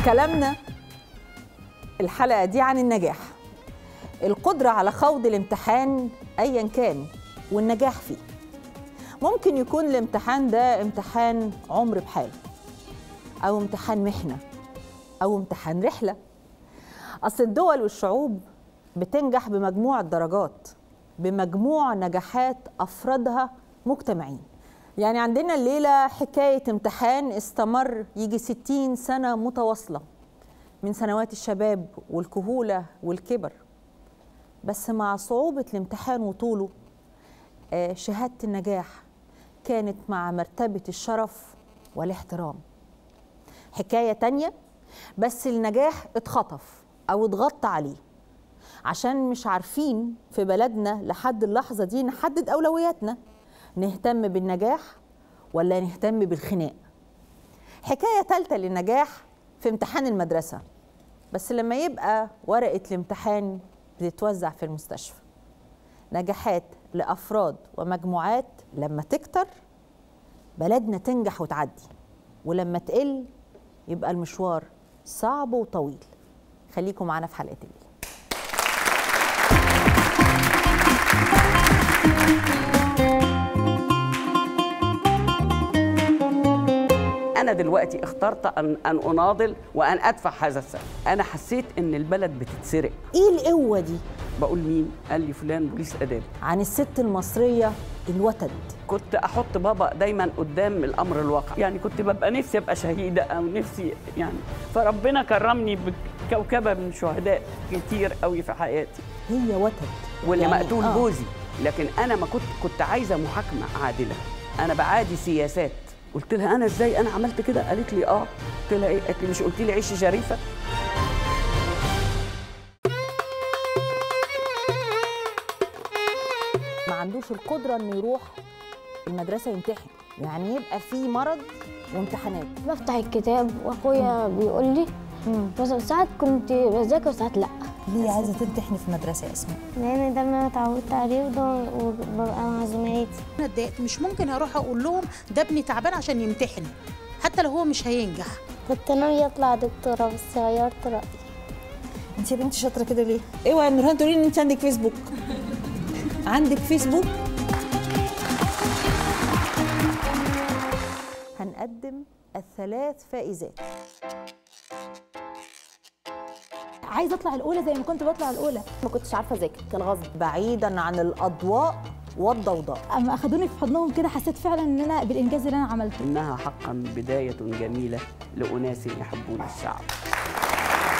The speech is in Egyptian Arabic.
كلامنا الحلقة دي عن النجاح القدرة على خوض الامتحان أيا كان والنجاح فيه ممكن يكون الامتحان ده امتحان عمر بحاله أو امتحان محنة أو امتحان رحلة أصل الدول والشعوب بتنجح بمجموع درجات بمجموع نجاحات أفرادها مجتمعين يعني عندنا الليلة حكاية امتحان استمر يجي ستين سنة متواصلة من سنوات الشباب والكهولة والكبر بس مع صعوبة الامتحان وطوله آه، شهادة النجاح كانت مع مرتبة الشرف والاحترام حكاية تانية بس النجاح اتخطف أو اتغطى عليه عشان مش عارفين في بلدنا لحد اللحظة دي نحدد أولوياتنا نهتم بالنجاح ولا نهتم بالخناق حكاية تالتة للنجاح في امتحان المدرسة بس لما يبقى ورقة الامتحان بتتوزع في المستشفى نجاحات لأفراد ومجموعات لما تكتر بلدنا تنجح وتعدي ولما تقل يبقى المشوار صعب وطويل خليكم معانا في حلقة الليلة انا دلوقتي اخترت ان ان اناضل وان ادفع هذا الثمن انا حسيت ان البلد بتتسرق ايه القوة دي بقول مين قال لي فلان بوليس اداري عن الست المصرية الوتد كنت احط بابا دايما قدام الامر الواقع يعني كنت ببقى نفسي ابقى شهيده او نفسي يعني فربنا كرمني بكوكبه من شهداء كتير قوي في حياتي هي وتد واللي يعني مقتول آه. جوزي لكن انا ما كنت كنت عايزه محاكمه عادله انا بعادي سياسات قلت لها انا ازاي انا عملت كده قالت لي اه قلت لها ايه قالت لي مش قلت لي عيشي شريفه ما عندوش القدرة انه يروح المدرسة يمتحن يعني يبقى في مرض وامتحانات بفتح الكتاب واخويا بيقول لي بس ساعات كنت بذاكر وساعات لا ليه عايزة تمتحني في مدرسة يا اسماء لان ده اللي انا اتعودت عليه وده وببقى مع زمايلتي انا اتضايقت مش ممكن اروح اقول لهم ده ابني تعبان عشان يمتحن حتى لو هو مش هينجح كنت ناوية اطلع دكتورة بس غيرت رأيي انت يا بنتي شاطرة كده ليه؟ اوعي يا نورهان تقولي ان انت عندك فيسبوك عندك فيسبوك هنقدم الثلاث فائزات عايزه اطلع الاولى زي ما كنت بطلع الاولى ما كنتش عارفة اذاكر كان غصب بعيدا عن الاضواء والضوضاء اما اخدوني في حضنهم كده حسيت فعلا ان انا بالانجاز اللي انا عملته انها حقا بدايه جميله لاناس يحبون الشعب